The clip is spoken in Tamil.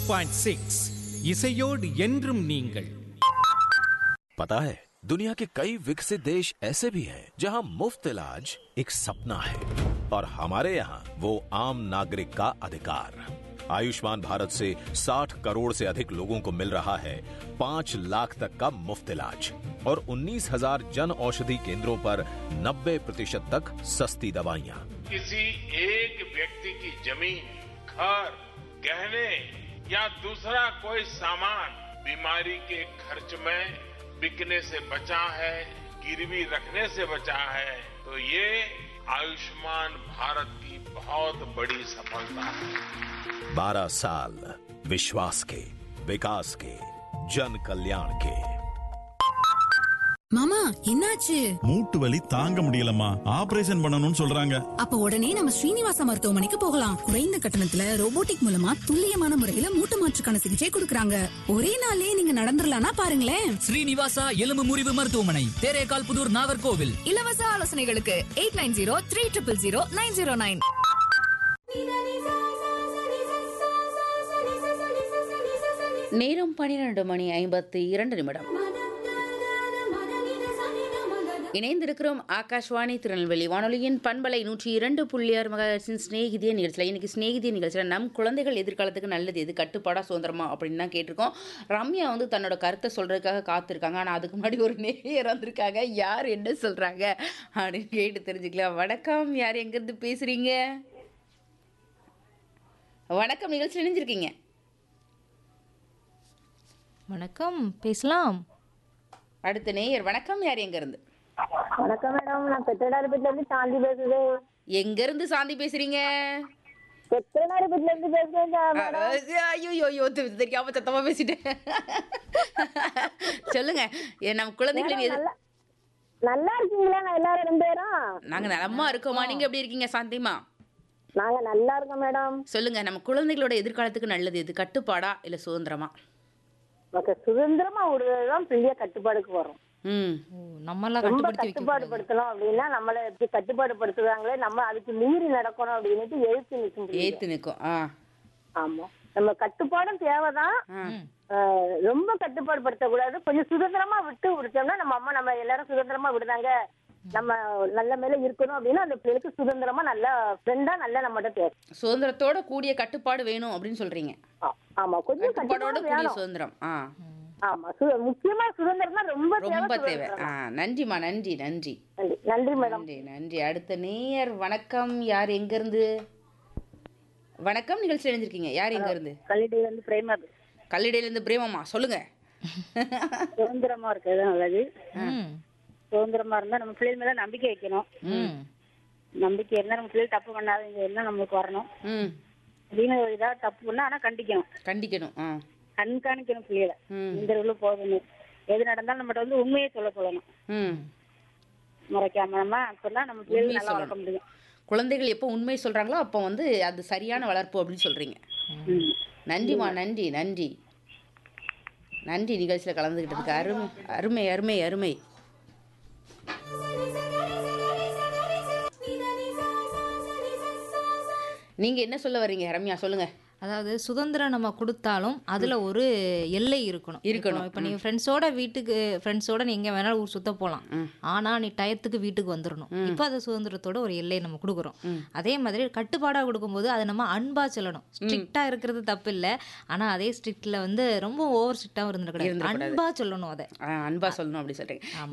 பாயிண்ட் சிக்ஸ் இசையோடு என்றும் நீங்கள் पता है दुनिया के कई विकसित देश ऐसे भी हैं जहां मुफ्त इलाज एक सपना है और हमारे यहाँ वो आम नागरिक का अधिकार आयुष्मान भारत से 60 करोड़ से अधिक लोगों को मिल रहा है पांच लाख तक का मुफ्त इलाज और 19,000 जन औषधि केंद्रों पर 90 प्रतिशत तक सस्ती दवाइयाँ किसी एक व्यक्ति की जमीन घर गहने या दूसरा कोई सामान बीमारी के खर्च में बिकने से बचा है गिरवी रखने से बचा है तो ये आयुष्मान भारत की बहुत बड़ी सफलता है 12 साल विश्वास के विकास के जन कल्याण के மாமா என்னாச்சு மூட்டு வலி தாங்க முடியலம்மா ஆபரேஷன் பண்ணணும்னு சொல்றாங்க அப்ப உடனே நம்ம ஸ்ரீனிவாச மருத்துவமனைக்கு போகலாம் குறைந்த கட்டணத்துல ரோபோட்டிக் மூலமா துல்லியமான முறையில மூட்டு மாற்றுக்கான சிகிச்சை கொடுக்கறாங்க ஒரே நாள்லயே நீங்க நடந்துடலாம்னா பாருங்களேன் ஸ்ரீனிவாசா எலும்பு முறிவு மருத்துவமனை தேரேகால் புதூர் நாகர்கோவில் இலவச ஆலோசனைகளுக்கு eight nine zero three triple zero nine zero nine நேரம் பன்னிரண்டு மணி ஐம்பத்தி இரண்டு நிமிடம் இணைந்திருக்கிறோம் ஆகாஷ்வாணி திருநெல்வேலி வானொலியின் பண்பலை நூற்றி இரண்டு புள்ளி ஆறு மகாசின் ஸ்நேகிதிய நிகழ்ச்சியில் இன்னைக்கு ஸ்நேகிதிய நிகழ்ச்சியில் நம் குழந்தைகள் எதிர்காலத்துக்கு நல்லது எது கட்டுப்பாடா சுதந்திரமா அப்படின்னு தான் கேட்டிருக்கோம் ரம்யா வந்து தன்னோட கருத்தை சொல்றதுக்காக காத்திருக்காங்க ஆனால் அதுக்கு முன்னாடி ஒரு நேயர் வந்திருக்காங்க யார் என்ன சொல்றாங்க அப்படின்னு கேட்டு தெரிஞ்சுக்கலாம் வணக்கம் யார் எங்கிருந்து பேசுறீங்க வணக்கம் நிகழ்ச்சி இணைஞ்சிருக்கீங்க வணக்கம் பேசலாம் அடுத்த நேயர் வணக்கம் யார் எங்கிருந்து வணக்கம் மேடம் நான் பெத்தடாரிப்பேட்டில இருந்து சாந்தி பேசுறேன் எங்கிருந்து சாந்தி பேசுறீங்க பெத்தடாரிப்பேட்டில இருந்து பேசுறேன் மேடம் ஐயோ ஐயோ தெரியாம சத்தமா பேசிட்டேன் சொல்லுங்க ஏ, நம்ம குழந்தைகளின் எது நல்லா நல்லா இருக்கீங்களா நான் எல்லாரும் ரெண்டு பேரும் நாங்க நலமா இருக்கோமா நீங்க எப்படி இருக்கீங்க சாந்திமா நாங்க நல்லா இருக்கோம் மேடம் சொல்லுங்க நம்ம குழந்தைகளோட எதிர்காலத்துக்கு நல்லது எது கட்டுப்பாடா இல்ல சுதந்திரமா ஓகே சுதந்திரமா விடுறதுதான் பெரிய கட்டுப்பாடுக்கு வரும் ம் நம்மளாம் ரொம்ப கட்டுப்படுத்தி வைக்க கட்டுப்பாடு படுத்தணும் அப்படின்னா நம்மள எப்படி கட்டுப்பாடு படுத்துறாங்களே நம்ம அதுக்கு மீறி நடக்கணும் அப்படின்னுட்டு எழுத்து நிற்க முடியும் ஏத்து நிற்கும் ஆ ஆமா நம்ம கட்டுப்பாடும் தேவைதான் ஆ. ஆஹ் ரொம்ப கட்டுப்பாடு படுத்தக்கூடாது கொஞ்சம் சுதந்திரமா விட்டு விடுத்தோம்னா நம்ம அம்மா நம்ம எல்லாரும் சுதந்திரமா விடுதாங்க நம்ம நல்ல மேல இருக்கணும் அப்படின்னா அந்த பிள்ளைக்கு சுதந்திரமா நல்லா ஃப்ரெண்டா நல்லா நம்மகிட்ட பேசும் சுதந்திரத்தோட கூடிய கட்டுப்பாடு வேணும் அப்படின்னு சொல்றீங்க ஆ- ஆமா கொஞ்சம் கட்டுப்பாடோட கட்டுப்பாடு கூடிய வேணும் சுதந்திரம் ஆ ஆமா சு- முக்கியமா சுதந்திரம் தான் ரொம்ப தேவை ரொம்ப தேவை சுதந்திரம். ஆ நன்றிம்மா நன்றி நன்றி நன்றி நன்றி மேடம் நன்றி நன்றி அடுத்த நேயர் வணக்கம் யார் எங்க இருந்து வணக்கம் நிகழ்ச்சி இணைஞ்சிருக்கீங்க யார் எங்க இருந்து கல்லிடையில இருந்து பிரேமா கல்லிடையில இருந்து பிரேமம்மா சொல்லுங்க சுதந்திரமா இருக்கிறது நல்லது ம் சுதந்திரமா இருந்தா நம்ம பிள்ளைங்க மேல நம்பிக்கை வைக்கணும் ம் நம்பிக்கை இருந்தா நம்ம பிள்ளைங்க தப்பு பண்ணாதீங்க என்ன நம்மளுக்கு வரணும் ம் திடீர்னு ஒரு இதா தப்பு பண்ணா ஆனா கண்டிக்கணும் கண்டிக்கணும் ஆ கண்காணிக்கணும் பிள்ளைகளை ம் இந்த உள்ள போகணும் எது நடந்தாலும் நம்மகிட்ட வந்து உண்மையை சொல்ல சொல்லணும் ம் முறைக்காம நம்ம அப்பதான் நம்ம பிள்ளைகளை உண்மையை நல்லா சொல்லணும். வளர்க்க முடியும் குழந்தைகள் எப்போ உண்மை சொல்றாங்களோ அப்போ வந்து அது சரியான வளர்ப்பு அப்படின்னு சொல்றீங்க ம். நன்றிம்மா நன்றி நன்றி நன்றி நிகழ்ச்சியில் கலந்துக்கிட்டதுக்கு அருமை அருமை அருமை அருமை நீங்க என்ன சொல்ல வர்றீங்க ரம்யா சொல்லுங்க அதாவது சுதந்திரம் நம்ம கொடுத்தாலும் அதுல ஒரு எல்லை இருக்கணும் இருக்கணும். இப்போ நீ ஃப்ரெண்ட்ஸோட வீட்டுக்கு ஃப்ரெண்ட்ஸோட நீ எங்க வேணாலும் ஊர் சுத்த போகலாம் ஆனா நீ டயத்துக்கு வீட்டுக்கு வந்துடணும் இப்போ அது சுதந்திரத்தோட ஒரு எல்லை நம்ம கொடுக்குறோம் அதே மாதிரி கட்டுப்பாடா கொடுக்கும்போது அதை நம்ம அன்பா சொல்லணும் ஸ்ட்ரிக்டா இருக்கிறது தப்பு இல்லை ஆனா அதே ஸ்ட்ரிக்ட்ல வந்து ரொம்ப ஓவர் ஸ்ட்ரிக்டாகவும் இருந்துடக்கூடாது இருந்துடக்கூடாது. அன்பா சொல்லணும் அதை ஆ, அன்பா சொல்லணும் அப்படி சொல்றீங்க